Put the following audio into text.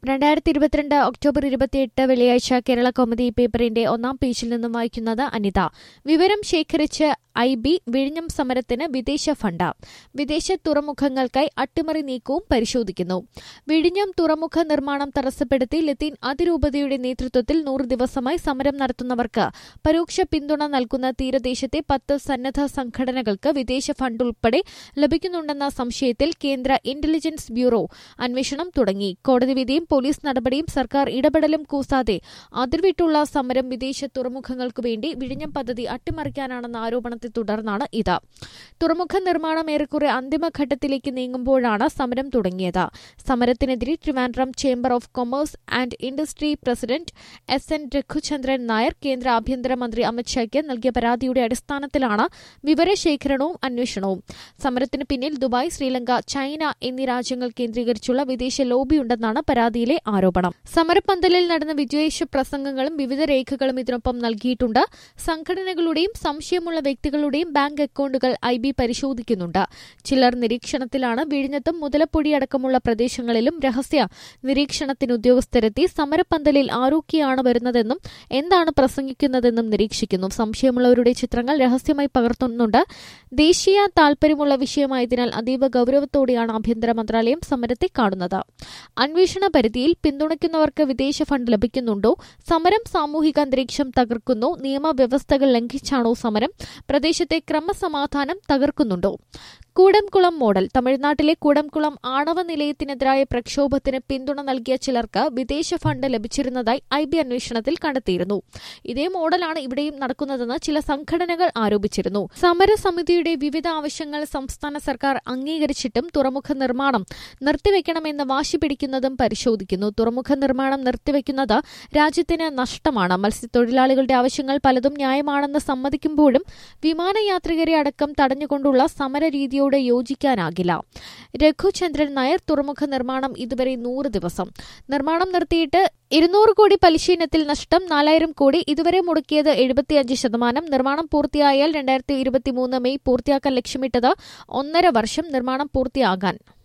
രണ്ടായിരത്തി ഇരുപത്തിരണ്ട് ഒക്ടോബർ ഇരുപത്തിയെട്ട് വെള്ളിയാഴ്ച കേരള കോമഡി പേപ്പറിന്റെ ഒന്നാം പേജിൽ നിന്നും വായിക്കുന്നത് അനിത വിവരം ശേഖരിച്ച് ഐ ബി വിഴിഞ്ഞം സമരത്തിന് വിദേശ ഫണ്ട് വിദേശ തുറമുഖങ്ങൾക്കായി അട്ടിമറി നീക്കവും പരിശോധിക്കുന്നു വിഴിഞ്ഞം തുറമുഖ നിർമ്മാണം തടസ്സപ്പെടുത്തി ലത്തീൻ അതിരൂപതയുടെ നേതൃത്വത്തിൽ നൂറ് ദിവസമായി സമരം നടത്തുന്നവർക്ക് പരോക്ഷ പിന്തുണ നൽകുന്ന തീരദേശത്തെ പത്ത് സന്നദ്ധ സംഘടനകൾക്ക് വിദേശ ഫണ്ട് ഉൾപ്പെടെ ലഭിക്കുന്നുണ്ടെന്ന സംശയത്തിൽ കേന്ദ്ര ഇന്റലിജൻസ് ബ്യൂറോ അന്വേഷണം തുടങ്ങി കോടതി വിധിയും പോലീസ് നടപടിയും സർക്കാർ ഇടപെടലും കൂസാതെ അതിർവിട്ടുള്ള സമരം വിദേശ തുറമുഖങ്ങൾക്കു വേണ്ടി വിഴിഞ്ഞം പദ്ധതി അട്ടിമറിക്കാനാണെന്ന ആരോപണത്തെ തുടർന്നാണ് ഇത് തുറമുഖ നിർമ്മാണം ഏറെക്കുറെ അന്തിമഘട്ടത്തിലേക്ക് നീങ്ങുമ്പോഴാണ് സമരം തുടങ്ങിയത് സമരത്തിനെതിരെ Trivandrum chamber of commerce and industry president S N Raghuchandran Nair കേന്ദ്ര ആഭ്യന്തരമന്ത്രി അമിത്ഷായ്ക്ക് നൽകിയ പരാതിയുടെ അടിസ്ഥാനത്തിലാണ് വിവരശേഖരണവും അന്വേഷണവും സമരത്തിന് പിന്നിൽ ദുബായ് ശ്രീലങ്ക ചൈന എന്നീ രാജ്യങ്ങൾ കേന്ദ്രീകരിച്ചുള്ള വിദേശ ലോബിയുണ്ടെന്നാണ് പരാതിയിലെ ആരോപണം സമരപ്പന്തലിൽ നടന്ന വിദ്വേഷ പ്രസംഗങ്ങളും വിവിധ രേഖകളും ഇതിനൊപ്പം നൽകിയിട്ടുണ്ട് സംഘടനകളുടെയും സംശയമുള്ള വ്യക്തികളുടെയും ബാങ്ക് അക്കൌണ്ടുകൾ ഐ ബി പരിശോധിക്കുന്നുണ്ട് ചിലർ നിരീക്ഷണത്തിലാണ് വിഴിഞ്ഞത്തും മുതലപ്പൊടി അടക്കമുള്ള പ്രദേശങ്ങളിലും രഹസ്യ നിരീക്ഷണത്തിന് ഉദ്യോഗസ്ഥരെത്തി സമരപ്പന്തലിൽ ആരൊക്കെയാണ് വരുന്നതെന്നും എന്താണ് പ്രസംഗിക്കുന്നതെന്നും നിരീക്ഷിക്കുന്നു സംശയമുള്ളവരുടെ ചിത്രങ്ങൾ രഹസ്യമായി പകർത്തുന്നുണ്ട് ദേശീയ താൽപര്യമുള്ള വിഷയമായതിനാൽ അതീവ ഗൌരവത്തോടെയാണ് ആഭ്യന്തര മന്ത്രാലയം സമരത്തെ കാണുന്നത് അന്വേഷണ പരിധിയിൽ പിന്തുണയ്ക്കുന്നവർക്ക് വിദേശ ഫണ്ട് ലഭിക്കുന്നുണ്ടോ സമരം സാമൂഹിക അന്തരീക്ഷം തകർക്കുന്നു നിയമവ്യവസ്ഥകൾ ലംഘിച്ചാണോ സമരം പ്രദേശത്തെ ക്രമസമാധാനം തകർക്കുന്നുണ്ടോ കൂടംകുളം മോഡൽ തമിഴ്നാട്ടിലെ കൂടംകുളം ആണവ നിലയത്തിനെതിരായ പ്രക്ഷോഭത്തിന് പിന്തുണ നൽകിയ ചിലർക്ക് വിദേശ ഫണ്ട് ലഭിച്ചിരുന്നതായി ഐ ബി അന്വേഷണത്തിൽ കണ്ടെത്തിയിരുന്നു ഇതേ മോഡലാണ് ഇവിടെയും നടക്കുന്നതെന്ന് ചില സംഘടനകൾ ആരോപിച്ചിരുന്നു സമരസമിതിയുടെ വിവിധ ആവശ്യങ്ങൾ സംസ്ഥാന സർക്കാർ അംഗീകരിച്ചിട്ടും തുറമുഖ നിർമ്മാണം നിർത്തിവെക്കണമെന്ന് വാശി പിടിക്കുന്നതും പരിശോധിക്കുന്നു തുറമുഖ നിർമ്മാണം നിർത്തിവെക്കുന്നത് രാജ്യത്തിന് നഷ്ടമാണ് മത്സ്യത്തൊഴിലാളികളുടെ ആവശ്യങ്ങൾ പലതും ന്യായമാണെന്ന് സമ്മതിക്കുമ്പോഴും വിമാനയാത്രികരെ അടക്കം തടഞ്ഞുകൊണ്ടുള്ള സമരരീതിയോട് യോജിക്കാനാകില്ല രഘുചന്ദ്രൻ നായർ തുറമുഖ നിർമ്മാണം ഇതുവരെ നൂറ് ദിവസം നിർമ്മാണം നിർത്തിയിട്ട് ഇരുന്നൂറ് കോടി പലിശ ഇനത്തിൽ നഷ്ടം നാലായിരം കോടി ഇതുവരെ മുടക്കിയത് എഴുപത്തിയഞ്ച് ശതമാനം നിർമ്മാണം പൂർത്തിയായാൽ രണ്ടായിരത്തി ഇരുപത്തിമൂന്ന് മെയ് പൂർത്തിയാക്കാൻ ലക്ഷ്യമിട്ടത് ഒന്നര വർഷം നിർമ്മാണം പൂർത്തിയാകാൻ